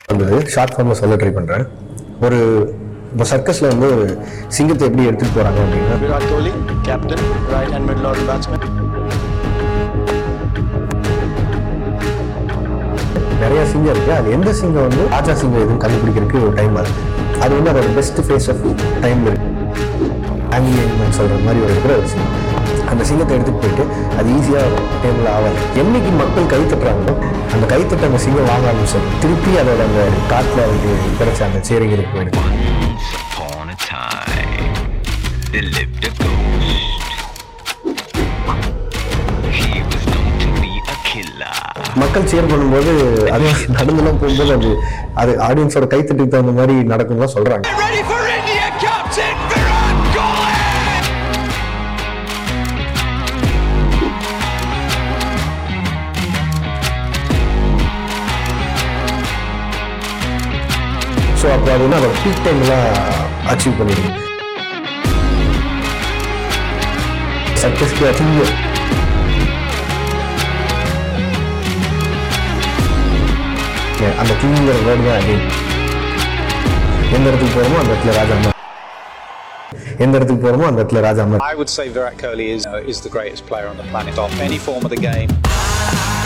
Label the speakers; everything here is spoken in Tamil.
Speaker 1: வந்தது ஷார்ட் ஃபார்மில் சொல்ல ட்ரை பண்ணுறேன் ஒரு இப்போ சர்க்கஸில் வந்து ஒரு சிங்கத்தை எப்படி எடுத்துகிட்டு போகிறாங்க அப்படின்னா
Speaker 2: Virat Kohli, captain, right hand middle order batsman.
Speaker 1: நிறைய சிங்கம் இருக்குது அது எந்த சிங்கம் வந்து ராஜா சிங்கம் எதுவும் கண்டுபிடிக்கிறதுக்கு ஒரு டைம் ஆகுது அது வந்து அதோட பெஸ்ட் ஃபேஸ் ஆஃப் டைமில் இருக்கு ஆங்கிலியன் சொல்கிற மாதிரி ஒரு இருக்கிற ஒரு சிங்கம் அந்த சிங்கத்தை எடுத்துகிட்டு போயிட்டு அது ஈஸியாக டைமில் ஆகாது என்னைக்கு மக்கள் கை தட்டுறாங்களோ அந்த கை தட்ட அந்த சிங்கம் வாங்க ஆரம்பிச்சது திருப்பி அதோட அந்த காட்டில் அதுக்கு கிடைச்ச அந்த சேரிங்களுக்கு போயிடுது
Speaker 3: Once upon a time, there lived a ghost. He was known to be a killer.
Speaker 1: மக்கள் சேர் பண்ணும்போது அது நடந்துலாம் போகும்போது அது அது ஆடியன்ஸோட கைத்தட்டுக்கு தகுந்த மாதிரி நடக்கும்லாம் சொல்கிறாங்க
Speaker 3: Ready for India, Captain Virat Kohli!
Speaker 1: So அப்போ அது வந்து அதோட பீக் டைம்லாம் அச்சீவ் பண்ணிடுது சக்ஸஸ்க்கு அச்சீவ் அந்த கிங்கிற வேர்டு தான் அடி எந்த இடத்துக்கு போகிறோமோ அந்த இடத்துல ராஜா அமர் எந்த இடத்துக்கு போகிறோமோ அந்த இடத்துல ராஜா Amar
Speaker 4: I would say Virat Kohli is, uh, is the greatest player on the planet off any form of the game.